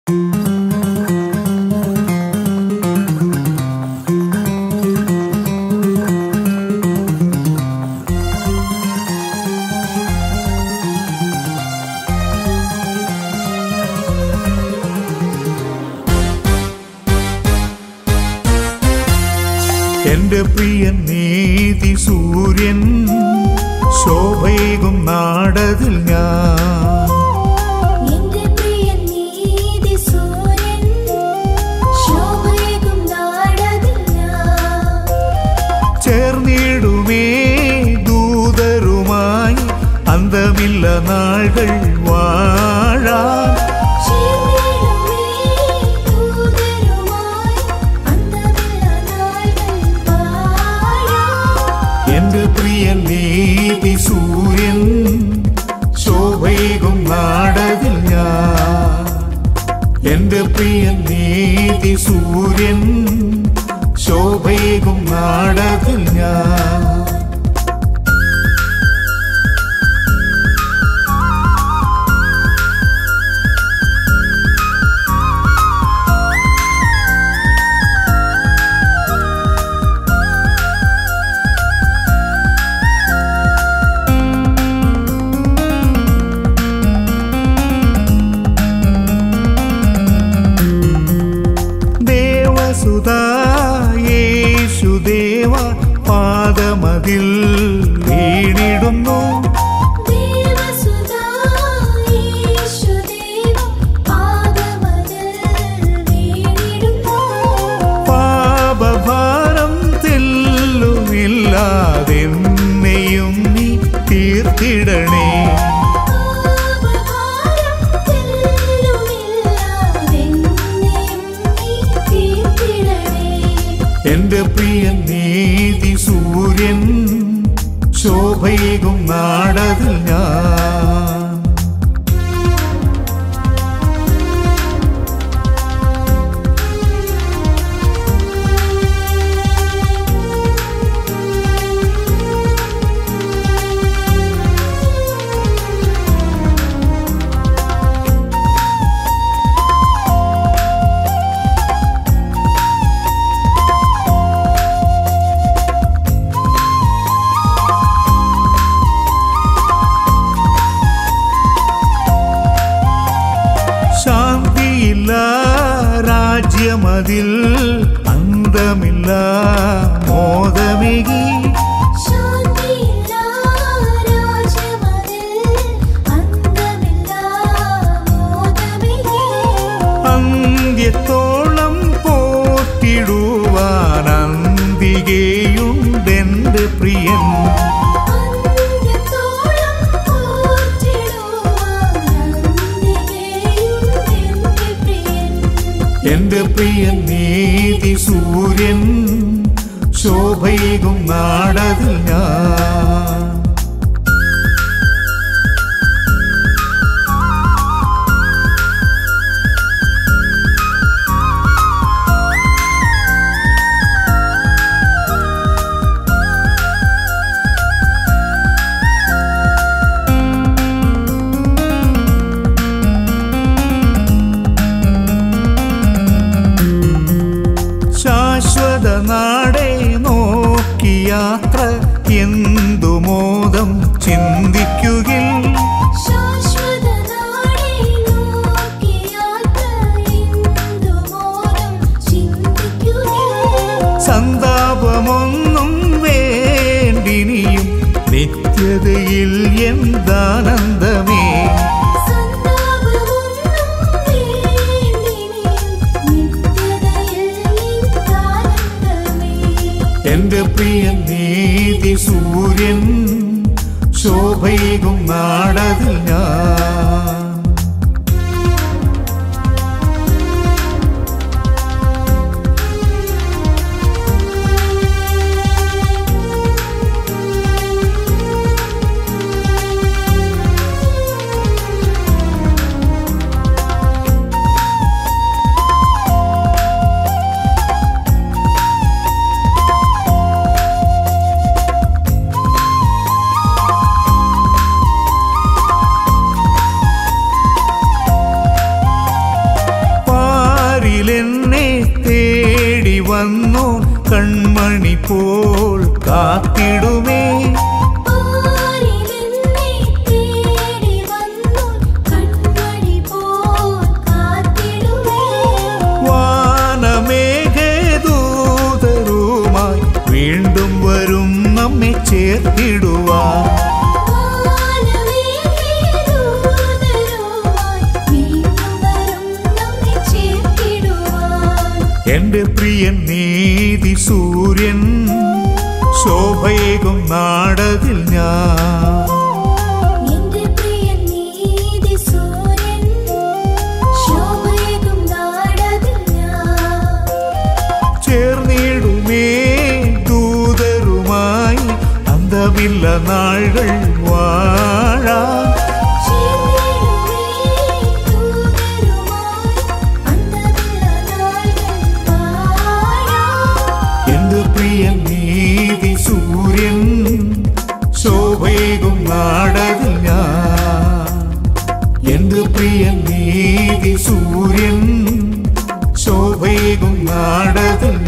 എന്റെ പ്രിയ നീതി സൂര്യൻ ശോഭയേകും നാടതിൽ ഞാൻ എന്റെ പ്രിയ നീതി സൂര്യൻ ശോഭയേകും നാടതിൽ ഞാൻ ചേർന്നിടുമേ ദൂതരുമായി അന്തമില്ല നാളുകൾ വാഴാൻ ചേർന്നിടുമേ ദൂതരുമായി അന്തമില്ല നാളുകൾ വാഴാം എന്റെ പ്രിയ നീതി സൂര്യൻ ശോഭയേകും നാടതിൽ ഞാൻ എന്റെ പ്രിയ നീതി സൂര്യൻ ശോഭയേകും നാടതിൽ ഞാൻ ദേവസുതാ യേശുദേവ പാദമതിൽ വീണിടുന്നു ദേവസുതാ യേശുദേവ പാദമതിൽ വീണിടുന്നു പാപഭാരം തെല്ലുമില്ലാതെന്നെയും നീ തീർത്തിടണേ പാപഭാരം തെല്ലുമില്ലാതെന്നെയും നീ തീർത്തിടണേ എന്റെ പ്രിയ നീതി സൂര്യൻ ശോഭയേകും നാടതിൽ ഞാൻ ശാന്തിയില്ല രാജ്യമതിൽ അന്തമില്ല മോദമികി ശാന്തിയില്ല രാജ്യമതിൽ അന്തമില്ല മോദമില്ലേ അന്ത്യത്തോളം പോറ്റിടുവാൻ അന്തികയുണ്ടെന്റെ പ്രിയൻ അന്ത്യത്തോളം പോറ്റിടുവാൻ അന്തികയുണ്ടെന്റെ പ്രിയൻ എന്റെ പ്രിയ നീതി സൂര്യൻ ശോഭയേകും നാടതിൽ ഞാൻ ശാശ്വത നാടേ നോക്കി യാത്ര എന്തു മോദം ചിന്തിക്കുകിൽ ശാശ്വത നാടേ നോക്കിയാൽ എന്തുമോദം ചിന്തിക്കുകിൽ സന്താപമൊന്നും വേണ്ടിനിയും നിത്യതയിൽ എന്താനന്ദമേ സന്താപമൊന്നും വേണ്ടിനിയും നിത്യതയിൽ നിത്താനന്ദമേ എന്റെ പ്രിയ നീതി സൂര്യൻ ശോഭയേകും നാടതിൽ ഞാൻ യേശുവേ വന്നു കൺമണി പോൽ കാത്തിടുമേ ആരിലെന്നെ തേടി വന്നു കൺമണി പോൽ കാത്തിടുവേ വാനമേഘദൂതരുമായി വീണ്ടും വരും നമ്മെ ചേർത്തിടുവാൻ എന്റെ പ്രിയൻ നീതി സൂര്യൻ ശോഭയേകും നാടതിൽ ഞാൻ ചേർന്നിടുമേ ദൂതരുമായി അന്തമില്ല നാളുകൾ വാഴാൻ എന്റെ പ്രിയൻ നീതി സൂര്യൻ ശോഭയേകും നാടതിൽ ഞാൻ എന്റെ പ്രിയൻ നീതി സൂര്യൻ ശോഭയേകും നാടതിൽ